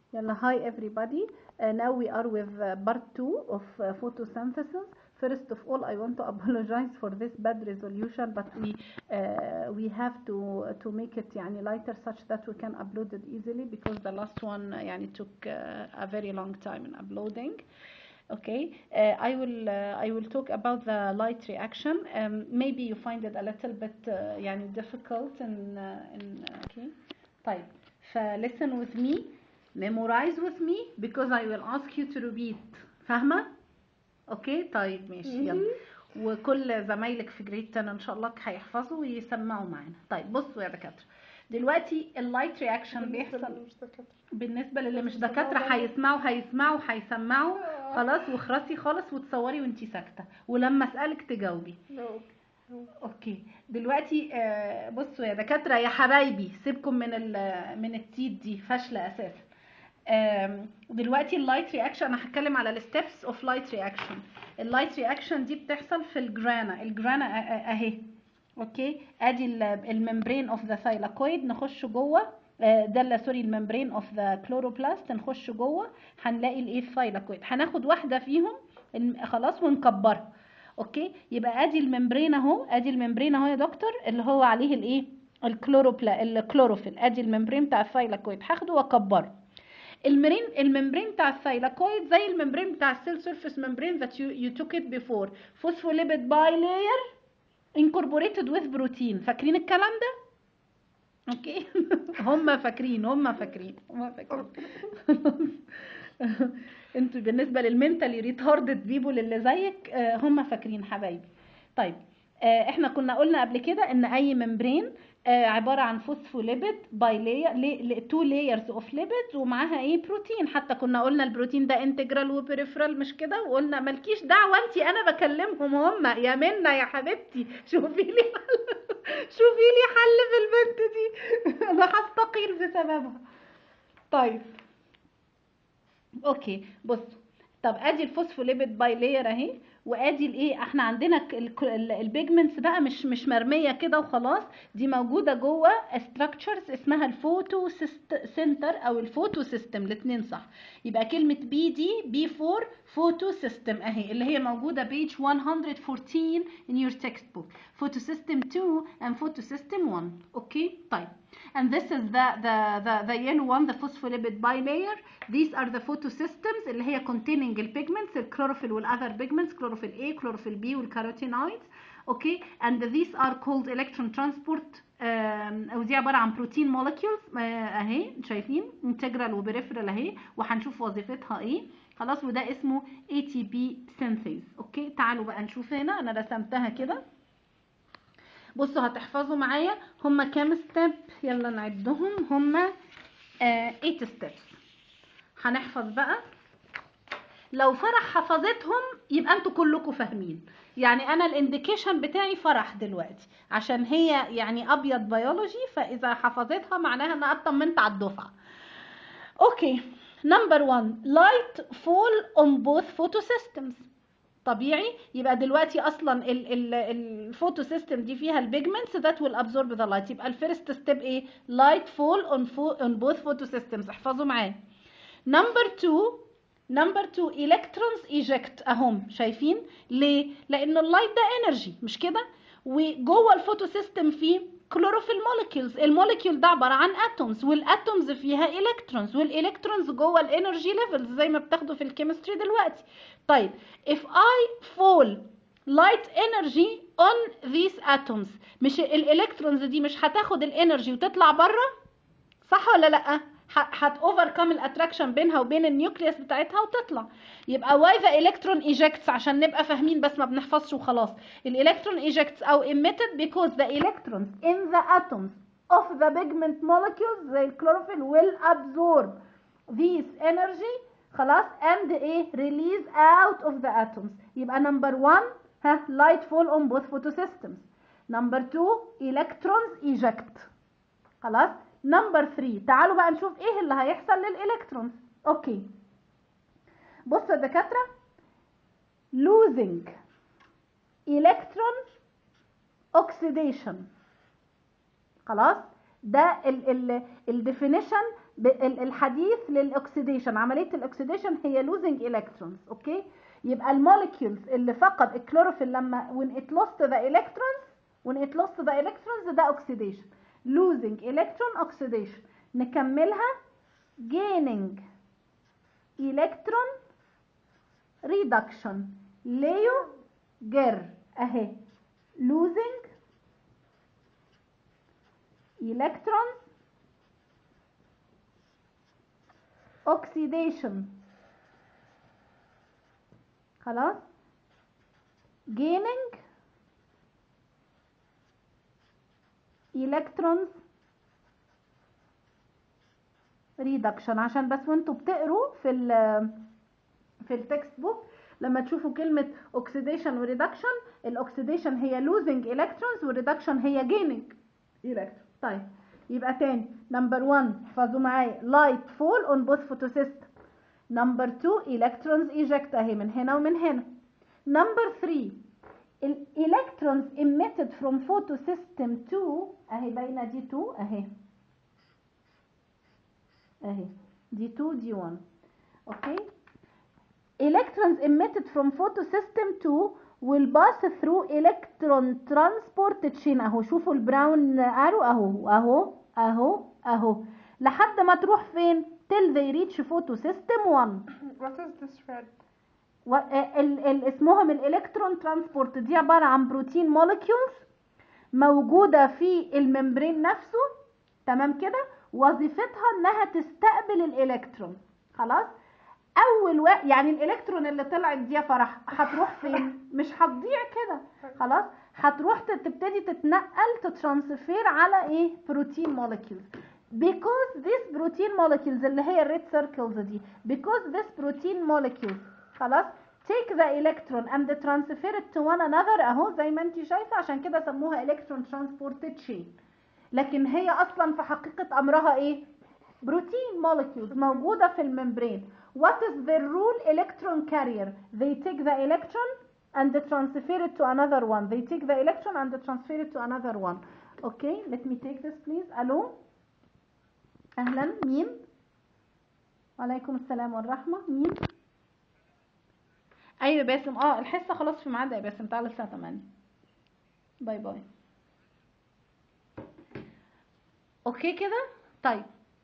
يلا hi everybody uh, now we are with uh, part 2 of uh, photosynthesis first of all I want to apologize for this bad resolution but we uh, we have to to make it يعني lighter such that we can upload it easily because the last one uh, يعني took uh, a very long time in uploading okay uh, I will uh, I will talk about the light reaction um, maybe you find it a little bit uh, يعني difficult in, uh, in uh, okay طيب ف listen with me memorize with me because I will ask you to repeat فاهمة اوكي طيب ماشي يلا وكل زمايلك في جريد 10 ان شاء الله هيحفظوا ويسمعوا معانا طيب بصوا يا دكاتره دلوقتي اللايت رياكشن بيحصل مش دكاترة بالنسبه للي مش مش دكاتره هسمعوا هيسمعوا هيسمعوا هيسمعوا خلاص واخرسي خالص وتصوري وانتي ساكته ولما اسالك تجاوبي لا اوكي دلوقتي آه، بصوا يا دكاتره يا حبايبي سيبكم من ال من التيت دي فاشله اساسا آم، دلوقتي اللايت رياكشن انا هتكلم على الستبس اوف لايت رياكشن اللايت رياكشن دي بتحصل في الجرانا الجرانا أ- أ- اهي اوكي ادي الممبرين اوف ذا ثايلاكويد نخش جوه آه، ده اللي سوري الممبرين اوف ذا كلوروبلاست نخش جوه هنلاقي الايه الثايلاكويد هناخد واحده فيهم الم- خلاص ونكبرها اوكي يبقى ادي الممبرين اهو ادي الممبرين اهو يا دكتور اللي هو عليه الايه الكلوروبلا الكلوروفيل ادي الممبرين بتاع الثايلاكويد هاخده واكبره الممبرين الممبرين بتاع الثايلاكويد زي الممبرين بتاع السيل سيرفيس ممبرين that you, you took it before phospholipid bilayer incorporated with protein فاكرين الكلام ده اوكي هم فاكرين هم فاكرين هم فاكرين انتوا بالنسبه للمنتالي ريتاردد بيبول اللي زيك آه، هم فاكرين حبايبي طيب آه، احنا كنا قلنا قبل كده ان اي ممبرين آه، عباره عن فوسفوليبيد باي لاير تو لايرز اوف ليبيدز ومعاها ايه بروتين حتى كنا قلنا البروتين ده انتجرال وبريفرال مش كده وقلنا مالكيش دعوه انت انا بكلمهم هم يا منى يا حبيبتي شوفي لي حل شوفي لي حل في البنت دي انا هستقيل بسببها طيب اوكي بصوا طب ادي الفوسفوليبيد باي لاير اهي وادي الايه احنا عندنا البيجمنتس بقى مش مش مرميه كده وخلاص دي موجوده جوه ستراكشرز اسمها الفوتو سنتر او الفوتو سيستم الاثنين صح يبقى كلمه بي دي بي 4 فوتو سيستم اهي اللي هي موجوده بيج 114 in your textbook photo system 2 and photo system 1 اوكي طيب and this is the the the, the yellow one the phospholipid bilayer these are the photosystems اللي هي containing البيجمنتس الكلوروفيل والاذر pigments chlorophyll A chlorophyll B والكاروتينويدز اوكي and these are called electron transport آم، ودي عباره عن بروتين مولكيولز اهي شايفين انتجرال وبريفرال اهي وهنشوف وظيفتها ايه خلاص وده اسمه ATP synthase اوكي تعالوا بقى نشوف هنا انا رسمتها كده بصوا هتحفظوا معايا هما كام ستيب يلا نعدهم هما 8 ستيبس هنحفظ بقى لو فرح حفظتهم يبقى انتوا كلكم فاهمين يعني انا الانديكيشن بتاعي فرح دلوقتي عشان هي يعني ابيض بيولوجي فاذا حفظتها معناها ان انا اطمنت على الدفعه اوكي نمبر 1 لايت فول اون بوث فوتو سيستمز طبيعي يبقى دلوقتي اصلا الفوتو سيستم دي فيها البيجمنتس ذات ويل ابزورب ذا لايت يبقى الفيرست ستيب ايه لايت فول اون اون بوث فوتو سيستمز احفظوا معايا نمبر 2 نمبر 2 الكترونز ايجكت اهم شايفين ليه لان اللايت ده انرجي مش كده وجوه الفوتو سيستم فيه كلوروفيل مولكيولز المولكيول ده عباره عن اتومز والاتومز فيها الكترونز والالكترونز جوه الانرجي ليفلز زي ما بتاخدوا في الكيمستري دلوقتي طيب if I fall light energy on these atoms مش الالكترونز دي مش هتاخد الانرجي وتطلع بره صح ولا لا هت اوفركم الاتراكشن بينها وبين النيوكليوس بتاعتها وتطلع يبقى why the electron ejects عشان نبقى فاهمين بس ما بنحفظش وخلاص الالكترون ejects او emitted because the electrons in the atoms of the pigment molecules زي الكلوروفيل will absorb this energy خلاص and ايه release out of the atoms يبقى number one ها light fall on both photosystems number two electrons eject خلاص نمبر 3 تعالوا بقى نشوف ايه اللي هيحصل للالكترونز اوكي بصوا يا دكاتره losing electron oxidation خلاص ده ال ال الديفينيشن ب- ال- الحديث للاكسيديشن عمليه الاكسيديشن هي losing electrons اوكي يبقى الموليكيولز اللي فقد الكلوروفيل لما when it lost the electrons when it lost the electrons ده oxidation losing electron oxidation نكملها gaining electron reduction ليو جر اهي losing electrons oxidation خلاص gaining electrons reduction عشان بس وانتوا بتقروا في ال في التكست بوك لما تشوفوا كلمة oxidation وريدكشن الاكسيديشن هي losing electrons والريدكشن هي gaining electrons طيب يبقى تاني نمبر 1 احفظوا معايا light fall on both photosystem نمبر 2 electrons eject اهي من هنا ومن هنا نمبر 3 ال electrons emitted from photosystem 2 اهي باينه دي 2 اهي اهي دي 2 دي 1 اوكي electrons emitted from photosystem 2 will pass through electron transport chain اهو شوفوا البراون ارو اهو اهو اهو اهو لحد ما تروح فين till they reach photosystem 1 What is this red? و- ال- ال- اسمهم الالكترون ترانسبورت دي عباره عن بروتين مولكيولز موجوده في الممبرين نفسه تمام كده وظيفتها انها تستقبل الالكترون خلاص اول و... يعني الالكترون اللي طلعت دي يا فرح هتروح فين مش هتضيع كده خلاص هتروح ت- تبتدي تتنقل تترانسفير على ايه بروتين مولكيولز because this protein molecules اللي هي الريد سيركلز دي because this protein molecules خلاص take the electron and transfer it to one another اهو زي ما انت شايفه عشان كده سموها electron transport chain لكن هي اصلا في حقيقه امرها ايه بروتين molecules موجوده في الممبرين what is their role electron carrier they take the electron and transfer it to another one they take the electron and transfer it to another one okay let me take this please الو اهلا مين وعليكم السلام والرحمه مين ايوه يا باسم اه الحصه خلاص في ميعادها يا باسم تعالى الساعه 8 باي باي اوكي كده طيب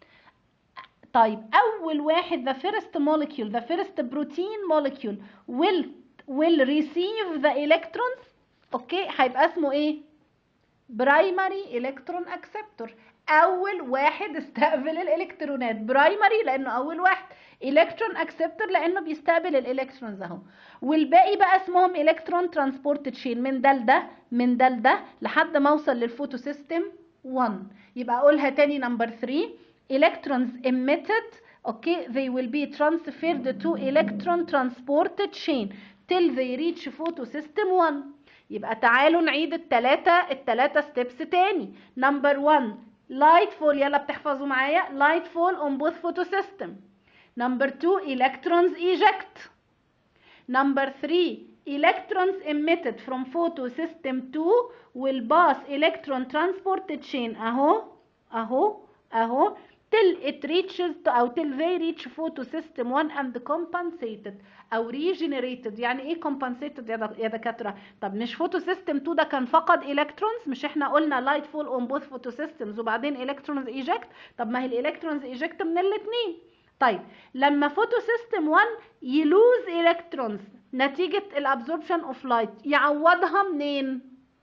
طيب اول واحد the first molecule the first protein molecule will will receive the electrons اوكي هيبقى اسمه ايه برايمري الكترون اكسبتور اول واحد استقبل الالكترونات برايمري لانه اول واحد الكترون اكسبتور لانه بيستقبل الالكترونز اهو والباقي بقى اسمهم الكترون ترانسبورت تشين من ده لده من ده لده لحد ما اوصل للفوتو سيستم 1 يبقى اقولها تاني نمبر 3 electrons emitted okay they will be transferred to electron transport chain till they reach photosystem 1 يبقى تعالوا نعيد التلاتة التلاتة ستيبس تاني نمبر 1 light fall يلا بتحفظوا معايا light fall on both photosystem نمبر 2 electrons eject نمبر 3 electrons emitted from photosystem 2 will pass electron transport chain اهو اهو اهو till it reaches to او till they reach photosystem 1 and compensated او regenerated يعني ايه compensated يا دك- يا دكاتره طب مش photosystem 2 ده كان فقد electrons مش احنا قلنا light fall on both photosystems وبعدين electrons eject طب ما هي الالكترونز eject من الاثنين طيب لما فوتوسيستم 1 يلوز الكترونز نتيجة الابزوربشن اوف لايت يعوضها منين؟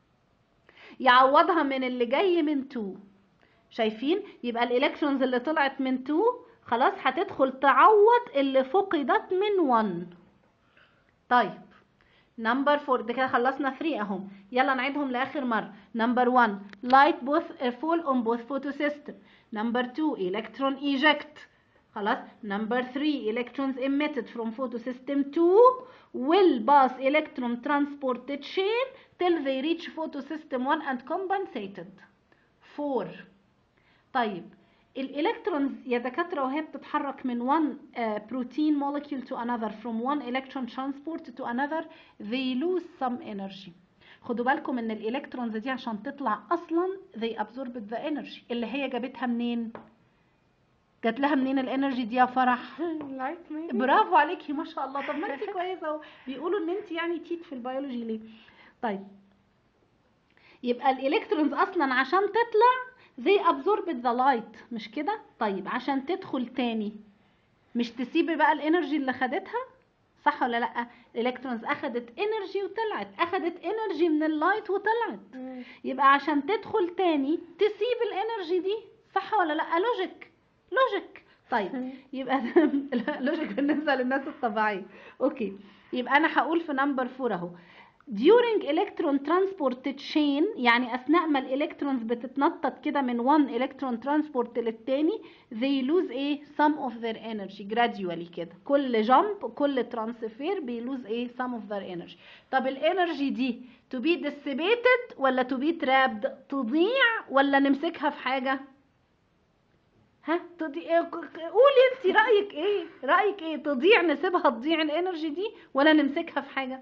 يعوضها من اللي جاي من 2 شايفين؟ يبقى الالكترونز اللي طلعت من 2 خلاص هتدخل تعوض اللي فقدت من 1 طيب نمبر 4 ده كده خلصنا 3 اهم يلا نعيدهم لاخر مره نمبر 1 light both fall on both photosystem نمبر 2 electron eject خلاص نمبر 3 electrons emitted from photosystem 2 will pass electron transport chain till they reach photosystem 1 and compensated 4 طيب الالكترونز يا دكاتره وهي بتتحرك من one uh, protein molecule to another from one electron transport to another they lose some energy خدوا بالكم ان الالكترونز دي عشان تطلع اصلا they absorbed the energy اللي هي جابتها منين جات لها منين الانرجي دي يا فرح لايت maybe برافو عليكي ما شاء الله طب ما انت كويسه اهو بيقولوا ان انت يعني تيت في البيولوجي ليه طيب يبقى الالكترونز اصلا عشان تطلع زي absorbed ذا لايت مش كده طيب عشان تدخل تاني مش تسيب بقى الانرجي اللي خدتها صح ولا لا الالكترونز اخدت انرجي وطلعت اخدت انرجي من اللايت وطلعت مم. يبقى عشان تدخل تاني تسيب الانرجي دي صح ولا لا لوجيك لوجيك طيب يبقى ده لوجيك بالنسبه للناس الطبيعيه اوكي يبقى انا هقول في نمبر 4 اهو during electron transport chain يعني اثناء ما الالكترونز بتتنطط كده من one electron transport للتاني they lose ايه some of their energy gradually كده كل jump كل transfer بيلوز ايه some of their energy طب الانرجي دي to be dissipated ولا to be trapped تضيع ولا نمسكها في حاجه ها تضيع قولي انت رايك ايه رايك ايه تضيع نسيبها تضيع الانرجي دي ولا نمسكها في حاجه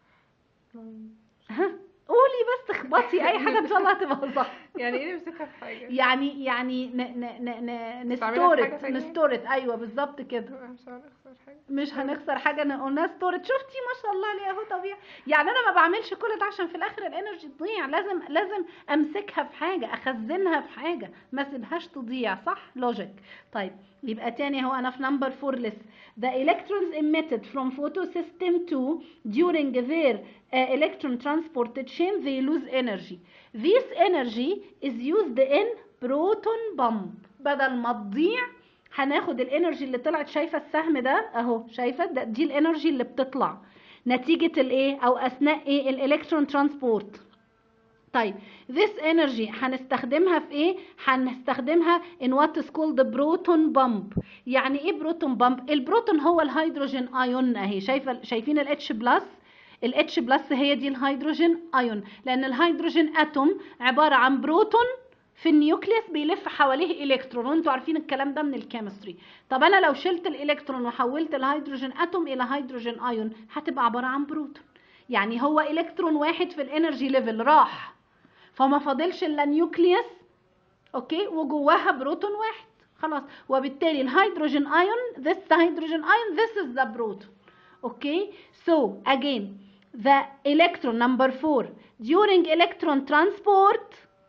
ها قولي بس اخبطي اي حاجه ان شاء الله هتبقى صح يعني ايه نمسكها في حاجة؟ يعني يعني ن ن ن ن نستعملها في حاجة نستورت تانية؟ نستورت ايوه بالظبط كده مش هنخسر حاجة مش هنخسر حاجه انا قلنا ستورج شفتي ما شاء الله عليها اهو طبيعي يعني انا ما بعملش كل ده عشان في الاخر الانرجي تضيع لازم لازم امسكها في حاجه اخزنها في حاجه ما اسيبهاش تضيع صح لوجيك طيب يبقى تاني اهو انا في نمبر 4 لسه the electrons emitted from photosystem 2 during their uh, electron transport chain they lose energy this energy is used in proton pump بدل ما تضيع هناخد الانرجي اللي طلعت شايفه السهم ده اهو شايفه ده دي الانرجي اللي بتطلع نتيجه الايه او اثناء ايه الالكترون ترانسبورت طيب this energy هنستخدمها في ايه هنستخدمها in what is called the proton pump يعني ايه بروتون بامب البروتون هو الهيدروجين ايون اهي شايفه شايفين الاتش بلس الاتش بلس هي دي الهيدروجين ايون لان الهيدروجين اتوم عباره عن بروتون في النيوكليوس بيلف حواليه الكترون وانتوا عارفين الكلام ده من الكيمستري طب انا لو شلت الالكترون وحولت الهيدروجين اتوم الى هيدروجين ايون هتبقى عباره عن بروتون يعني هو الكترون واحد في الانرجي ليفل راح فما فاضلش الا نيوكليوس اوكي وجواها بروتون واحد خلاص وبالتالي الهيدروجين ايون this hydrogen ion this is the proton okay so again the electron number 4 during electron transport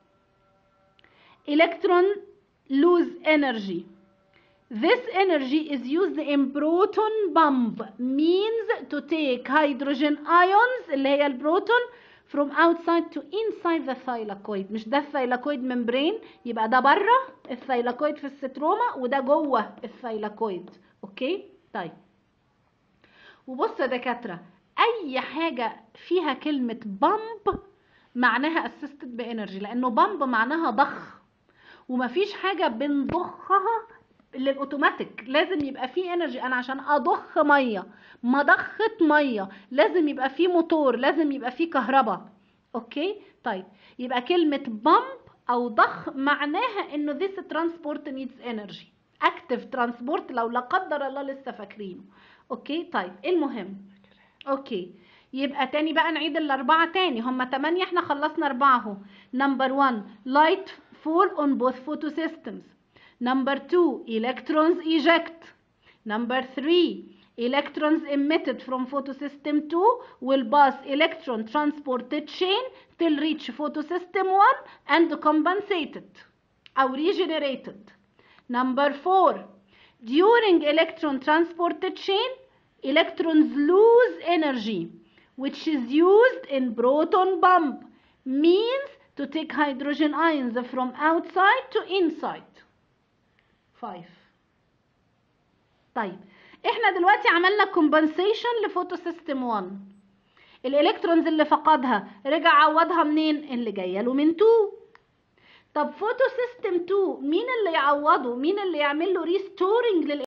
electron lose energy this energy is used in proton pump means to take hydrogen ions اللي هي البروتون from outside to inside the thylakoid مش ده الثيلاكويد ممبرين يبقى ده بره الثيلاكويد في الستروما وده جوه الثيلاكويد اوكي طيب وبص يا دكاتره اي حاجه فيها كلمه بامب معناها اسيستد بانرجي لانه بامب معناها ضخ ومفيش حاجه بنضخها للاوتوماتيك لازم يبقى فيه انرجي انا عشان اضخ ميه مضخه ميه لازم يبقى فيه موتور لازم يبقى فيه كهرباء اوكي طيب يبقى كلمه بامب او ضخ معناها انه this transport needs energy active transport لو لا قدر الله لسه فاكرينه اوكي طيب المهم اوكي يبقى تاني بقى نعيد الاربعه تاني هما تمانية احنا خلصنا اربعه اهو نمبر 1 light fall on both photosystems number 2 electrons eject number 3 electrons emitted from photosystem 2 will pass electron transported chain till reach photosystem 1 and compensated or regenerated number 4 during electron transported chain electrons lose energy which is used in proton pump means to take hydrogen ions from outside to inside 5 طيب احنا دلوقتي عملنا compensation لفوتوسيستم 1 الالكترونز اللي فقدها رجع عوضها منين اللي جايه له من 2 طب فوتوسيستم 2 مين اللي يعوضه مين اللي يعمل له ريستورنج